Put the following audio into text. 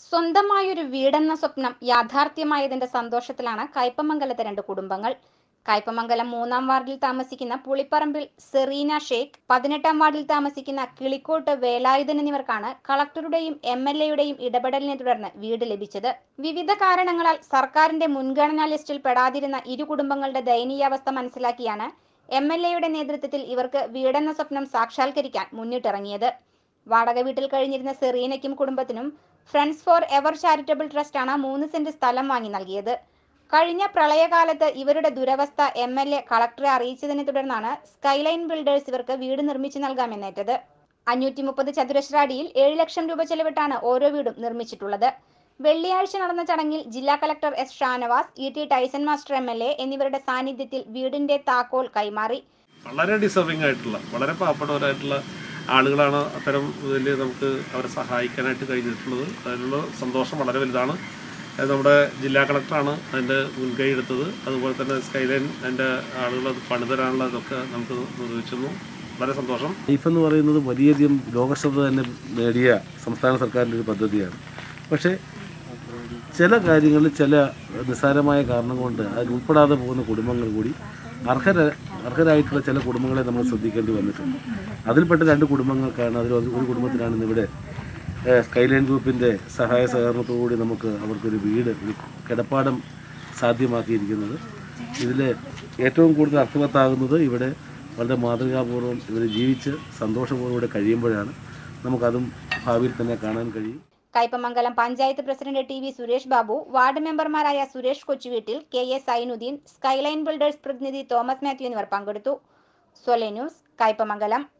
സ്വന്തമായൊരു വീടെന്ന സ്വപ്നം യാഥാർത്ഥ്യമായതിന്റെ സന്തോഷത്തിലാണ് കയ്പമംഗലത്തെ രണ്ട് കുടുംബങ്ങൾ കയ്പമംഗലം മൂന്നാം വാർഡിൽ താമസിക്കുന്ന പുളിപ്പറമ്പിൽ സെറീന ഷേഖ് പതിനെട്ടാം വാർഡിൽ താമസിക്കുന്ന കിളിക്കോട്ട് വേലായുധൻ എന്നിവർക്കാണ് കളക്ടറുടെയും എം എൽ എയുടെയും ഇടപെടലിനെ തുടർന്ന് വീട് ലഭിച്ചത് വിവിധ കാരണങ്ങളാൽ സർക്കാരിന്റെ മുൻഗണനാ ലിസ്റ്റിൽ പെടാതിരുന്ന ഇരു കുടുംബങ്ങളുടെ ദയനീയാവസ്ഥ മനസ്സിലാക്കിയാണ് എം എൽ എയുടെ നേതൃത്വത്തിൽ ഇവർക്ക് വീടെന്ന സ്വപ്നം സാക്ഷാത്കരിക്കാൻ മുന്നിട്ടിറങ്ങിയത് വാടക വീട്ടിൽ കഴിഞ്ഞിരുന്ന സെറീനയ്ക്കും കുടുംബത്തിനും ഫ്രണ്ട്സ് ഫോർ എവർ ചാരിറ്റബിൾ ട്രസ്റ്റാണ് മൂന്ന് സെന്റ് സ്ഥലം വാങ്ങി നൽകിയത് കഴിഞ്ഞ പ്രളയകാലത്ത് ഇവരുടെ ദുരവസ്ഥ എം എൽ എ കളക്ടറെ അറിയിച്ചതിനെ തുടർന്നാണ് സ്കൈലൈൻ ബിൽഡേഴ്സ് ഇവർക്ക് വീട് നിർമ്മിച്ചു നൽകാമെന്നേറ്റത് അഞ്ഞൂറ്റി മുപ്പത് ചതുരശ്ര അടിയിൽ ഏഴ് ലക്ഷം രൂപ ചെലവിട്ടാണ് ഓരോ വീടും നിർമ്മിച്ചിട്ടുള്ളത് വെള്ളിയാഴ്ച നടന്ന ചടങ്ങിൽ ജില്ലാ collector S Shanavas E T Tyson master M L A എന്നിവരുടെ സാന്നിധ്യത്തിൽ വീടിന്റെ താക്കോൽ കൈമാറി വളരെ ഡിസർവിങ് ആയിട്ടുള്ള വളരെ പാവപ്പെട്ടവരായിട്ടുള്ള ആളുകളാണ് അത്തരം ഇതിൽ നമുക്ക് അവരെ സഹായിക്കാനായിട്ട് കഴിഞ്ഞിട്ടുള്ളത് അതിനുള്ള സന്തോഷം വളരെ വലുതാണ് അത് നമ്മുടെ ജില്ലാ കളക്ടറാണ് അതിൻ്റെ മുൻകൈ എടുത്തത് അതുപോലെ തന്നെ സ്കൈലൈൻ അതിൻ്റെ ആളുകൾ അത് പണിതരാനുള്ള ഇതൊക്കെ നമുക്ക് നിർവഹിച്ചിരുന്നു വളരെ സന്തോഷം ലൈഫ് എന്ന് പറയുന്നത് വലിയധികം ലോകശ്രദ്ധ തന്നെ നേടിയ സംസ്ഥാന സർക്കാരിൻ്റെ ഒരു പദ്ധതിയാണ് പക്ഷേ ചില കാര്യങ്ങളിൽ ചില നിസ്സാരമായ കാരണം കൊണ്ട് അതിൽ ഉൾപ്പെടാതെ പോകുന്ന കുടുംബങ്ങൾ കൂടി അർഹര അർഹരായിട്ടുള്ള ചില കുടുംബങ്ങളെ നമ്മൾ ശ്രദ്ധിക്കേണ്ടി വന്നിട്ടുണ്ട് അതിൽപ്പെട്ട രണ്ട് കുടുംബങ്ങൾക്കാണ് അതിൽ ഒരു ഒരു കുടുംബത്തിനാണ് ഇന്നിവിടെ ഏഹ്, സ്കൈലൈൻ ഗ്രൂപ്പിൻ്റെ സഹായ സഹകരണത്തോടുകൂടി നമുക്ക് അവർക്കൊരു വീട് ഒരു കിടപ്പാടം സാധ്യമാക്കിയിരിക്കുന്നത് ഇതിൽ ഏറ്റവും കൂടുതൽ അർത്ഥവത്താകുന്നത് ഇവിടെ വളരെ മാതൃകാപൂർവ്വം ഇവർ ജീവിച്ച് സന്തോഷപൂർവ്വം ഇവിടെ കഴിയുമ്പോഴാണ് നമുക്കതും ഭാവിയിൽ തന്നെ കാണാൻ കഴിയും Kaipamangalam panchayat president T V Suresh Babu ward മെമ്പർമാരായ Suresh Kochuveettil K A Sainudheen skyline builders പ്രതിനിധി തോമസ് മാത്യു എന്നിവർ പങ്കെടുത്തു സ്വലെ ന്യൂസ് കയ്പമംഗലം